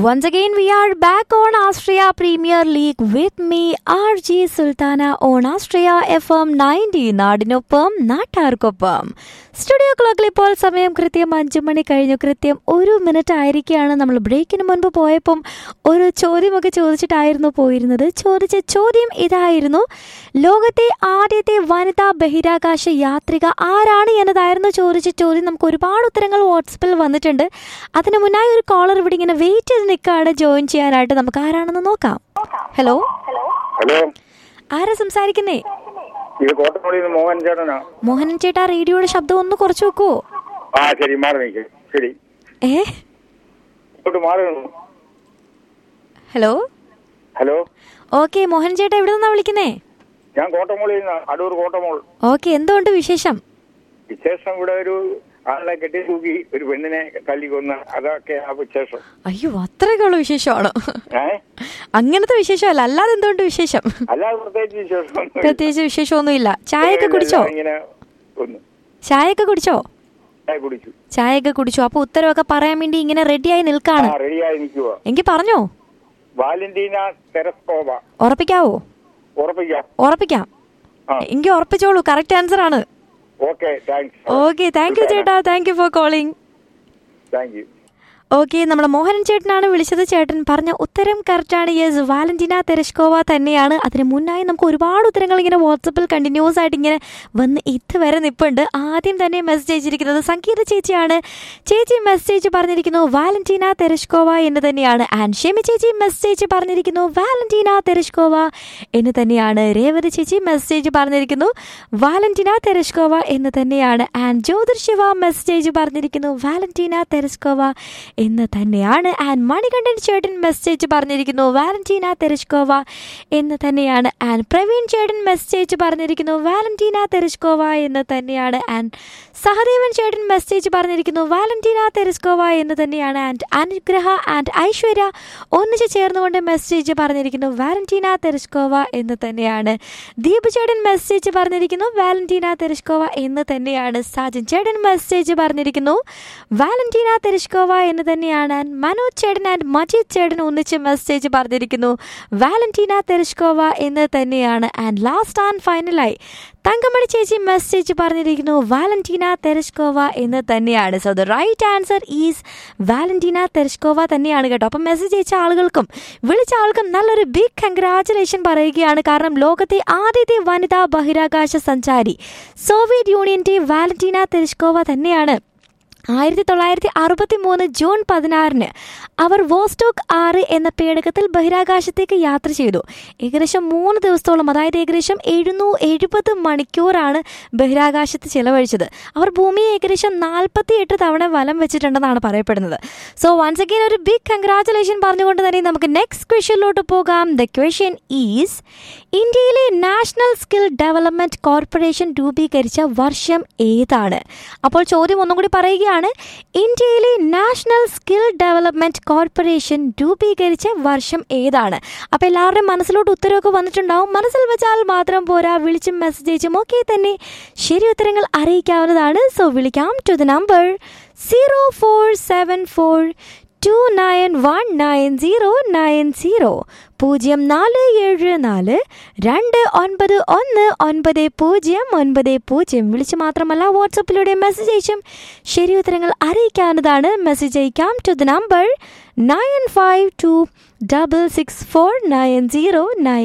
Once again, we are back on Austria Premier League with me, RG Sultana on Austria FM 90 നാടിനൊപ്പം നാട്ടാർക്കൊപ്പം studio ക്ലോക്കിൽ ഇപ്പോൾ സമയം കൃത്യം അഞ്ചു മണി കഴിഞ്ഞു കൃത്യം ഒരു മിനിറ്റ് ആയിരിക്കുകയാണ് നമ്മൾ ബ്രേക്കിന് മുൻപ് പോയപ്പം ഒരു ചോദ്യമൊക്കെ ചോദിച്ചിട്ടായിരുന്നു പോയിരുന്നത് ചോദിച്ച ചോദ്യം ഇതായിരുന്നു ലോകത്തെ ആദ്യത്തെ വനിതാ ബഹിരാകാശ യാത്രിക ആരാണ് എന്നതായിരുന്നു ചോദിച്ച ചോദ്യം നമുക്ക് ഒരുപാട് ഉത്തരങ്ങൾ വാട്സപ്പിൽ വന്നിട്ടുണ്ട് അതിന് മുന്നായി ഒരു കോളർ ഇവിടെ ഇങ്ങനെ വെയിറ്റ് ചെയ്ത് നിൽക്കുകയാണ് ജോയിൻ ചെയ്യാനായിട്ട് നമുക്ക് ആരാണെന്ന് നോക്കാം ഹലോ ഹലോ ആരാ സംസാരിക്കുന്നേ ഇത് കോട്ടപ്പള്ളിയിൽ നിന്ന് മോഹൻ ചേട്ടനാ മോഹനൻ ചേട്ടാ റേഡിയോയുടെ ശബ്ദം ഒന്ന് കുറച്ച് വെക്കുവോ ആ ശരി മാറി നിൽക്കും ശരി ഏ ഇങ്ങോട്ട് മാറി നിന്നു ഹലോ ഹലോ ഓക്കെ മോഹൻ ചേട്ടാ എവിടെ നിന്നാ വിളിക്കുന്നേ ഞാൻ കോട്ടമോളിൽ നിന്ന് അടൂർ കോട്ടമോൾ ഓക്കെ എന്തുകൊണ്ട് വിശേഷം വിശേഷം ഇവിടെ ഒരു ആളെ കെട്ടി തൂക്കി ഒരു പെണ്ണിനെ തല്ലി കൊന്ന് അതൊക്കെ ആ വിശേഷം അയ്യോ അത്രയൊക്കെയുള്ള വിശേഷമാണോ ഏ അങ്ങനത്തെ വിശേഷമല്ല അല്ലാതെ എന്തുകൊണ്ട് വിശേഷം അല്ലാതെ പ്രത്യേകിച്ച് വിശേഷം ഒന്നുമില്ല. പ്രത്യേകിച്ച് വിശേഷമൊന്നുമില്ല ചായയൊക്കെ കുടിച്ചോ ഇങ്ങനെ ഒന്ന് ചായയൊക്കെ കുടിച്ചോ ചായ കുടിച്ചു ചായയൊക്കെ കുടിച്ചു അപ്പൊ ഉത്തരവൊക്കെ പറയാൻ വേണ്ടി ഇങ്ങനെ റെഡിയായി നിൽക്കാണ് ആ റെഡിയായി നിൽക്കുക എങ്കിൽ പറഞ്ഞോ വാലന്റീന തെരസ്കോവ ഉറപ്പിക്കാവോ ഉറപ്പിക്കാം ഉറപ്പിക്കാം ആ എങ്കിൽ ഉറപ്പിച്ചോളൂ കറക്റ്റ് ആൻസർ ആണ് okay thanks okay thank you ചേട്ടാ thank you for calling thank you okay നമ്മുടെ മോഹനൻ ചേട്ടനാണ് വിളിച്ചത് ചേട്ടൻ പറഞ്ഞ ഉത്തരം കറക്റ്റാണ് യെസ് വാലന്റീന തെരഷ്കോവ തന്നെയാണ് അതിന് മുന്നായി നമുക്ക് ഒരുപാട് ഉത്തരങ്ങൾ ഇങ്ങനെ വാട്സപ്പിൽ കണ്ടിന്യൂസ് ആയിട്ട് ഇങ്ങനെ വന്ന് ഇതുവരെ നിൽപ്പുണ്ട് ആദ്യം തന്നെ മെസ്സേജ് അയച്ചിരിക്കുന്നത് സംഗീത ചേച്ചിയാണ് ചേച്ചി മെസ്സേജ് പറഞ്ഞിരിക്കുന്നു വാലന്റീന തെരഷ്കോവ എന്ന് തന്നെയാണ് ആൻഡ് ഷെമി ചേച്ചി മെസ്സേജ് പറഞ്ഞിരിക്കുന്നു വാലന്റീന തെരഷ്കോവ എന്ന് തന്നെയാണ് രേവതി ചേച്ചി മെസ്സേജ് പറഞ്ഞിരിക്കുന്നു വാലന്റീന തെരഷ്കോവ എന്ന് തന്നെയാണ് ആൻഡ് ജ്യോതിർ ശിവ മെസ്സേജ് പറഞ്ഞിരിക്കുന്നു വാലന്റീന തെരസ്കോവ എന്ന് തന്നെയാണ് ആൻഡ് മണികണ്ഠൻ ചേട്ടൻ മെസ്സേജ് പറഞ്ഞിരിക്കുന്നു വാലന്റീന തെരസ്കോവ എന്ന് തന്നെയാണ് ആൻഡ് പ്രവീൺ ചേട്ടൻ മെസ്സേജ് പറഞ്ഞിരിക്കുന്നു വാലന്റീന തെരസ്കോവ എന്ന് തന്നെയാണ് ആൻഡ് സഹദേവൻ ചേട്ടൻ മെസ്സേജ് പറഞ്ഞിരിക്കുന്നു വാലന്റീന തെരസ്കോവ എന്ന് തന്നെയാണ് ആൻഡ് അനുഗ്രഹ ആൻഡ് ഐശ്വര്യ ഒന്നിച്ച് ചേർന്നുകൊണ്ട് മെസ്സേജ് പറഞ്ഞിരിക്കുന്നു വാലന്റീന തെരസ്കോവ എന്ന് തന്നെയാണ് ദീപ് ചേട്ടൻ മെസ്സേജ് പറഞ്ഞിരിക്കുന്നു വാലന്റീന തെരസ്കോവ എന്ന് തന്നെയാണ് സാജൻ ചേട്ടൻ മെസ്സേജ് പറഞ്ഞിരിക്കുന്നു വാലന്റീന തെരസ്കോവ എന്ന് തന്നെയാണ് ആൻഡ് മനോജ് ചേട്ടൻ ആൻഡ് മജീദ് ചേട്ടൻ ഒന്നിച്ച് മെസ്സേജ് പറഞ്ഞിരിക്കുന്നു വാലന്റീന തെരസ്കോവ എന്ന് തന്നെയാണ് ആൻഡ് ലാസ്റ്റ് ആൻഡ് ഫൈനലായി തങ്കമണി ചേച്ചി മെസ്സേജ് പറഞ്ഞിരിക്കുന്നു വാലന്റീന തെരസ്കോവ എന്ന് തന്നെയാണ് so the right answer is Valentina Tereshkova തന്നെയാണ് കേട്ടോ അപ്പം മെസ്സേജ് അയച്ച ആളുകൾക്കും വിളിച്ച ആൾക്കും നല്ലൊരു ബിഗ് കൺഗ്രാറ്റുലേഷൻ പറയുകയാണ് കാരണം ലോകത്തെ ആദ്യത്തെ വനിതാ ബഹിരാകാശ സഞ്ചാരി സോവിയറ്റ് യൂണിയന്റെ വാലന്റീന തെരസ്കോവ തന്നെയാണ് ആയിരത്തി തൊള്ളായിരത്തി അറുപത്തി മൂന്ന് ജൂൺ പതിനാറിന് അവർ വോസ്റ്റോക്ക് ആറ് എന്ന പേടകത്തിൽ ബഹിരാകാശത്തേക്ക് യാത്ര ചെയ്തു ഏകദേശം മൂന്ന് ദിവസത്തോളം അതായത് ഏകദേശം എഴുന്നൂ എഴുപത് മണിക്കൂറാണ് ബഹിരാകാശത്ത് ചിലവഴിച്ചത് അവർ ഭൂമിയെ ഏകദേശം നാൽപ്പത്തി എട്ട് തവണ വലം വെച്ചിട്ടുണ്ടെന്നാണ് പറയപ്പെടുന്നത് സോ വൺസ് അഗെയിൻ ഒരു ബിഗ് കൺഗ്രാറ്റുലേഷൻ പറഞ്ഞുകൊണ്ട് തന്നെ നമുക്ക് നെക്സ്റ്റ് ക്വസ്റ്റ്യനിലോട്ട് പോകാം ദ ക്വസ്റ്റ്യൻ ഈസ് ഇന്ത്യയിലെ നാഷണൽ സ്കിൽ ഡെവലപ്മെന്റ് കോർപ്പറേഷൻ രൂപീകരിച്ച വർഷം ഏതാണ് അപ്പോൾ ചോദ്യം ഒന്നും കൂടി പറയുകയാണ് ഇന്ത്യയിലെ നാഷണൽ സ്കിൽ ഡെവലപ്മെന്റ് കോർപ്പറേഷൻ രൂപീകരിച്ച വർഷം ഏതാണ് അപ്പോൾ എല്ലാവരുടെയും മനസ്സിലോട്ട് ഉത്തരവൊക്കെ വന്നിട്ടുണ്ടാവും മനസ്സിൽ വെച്ചാൽ മാത്രം പോരാ വിളിച്ചും മെസ്സേജ് അയച്ചും ഒക്കെ തന്നെ ശരി ഉത്തരങ്ങൾ അറിയിക്കാവുന്നതാണ് സോ വിളിക്കാം to the number zero four seven four two nine one nine zero nine zero പൂജ്യം നാല് ഏഴ് നാല് രണ്ട് ഒൻപത് ഒന്ന് ഒൻപത് പൂജ്യം ഒൻപത് പൂജ്യം വിളിച്ച് മാത്രമല്ല വാട്സപ്പിലൂടെ മെസ്സേജ് അയച്ചും ശരി ഉത്തരങ്ങൾ അറിയിക്കാവുന്നതാണ് മെസ്സേജ് അയക്കാം to the number nine five two double six four nine zero nine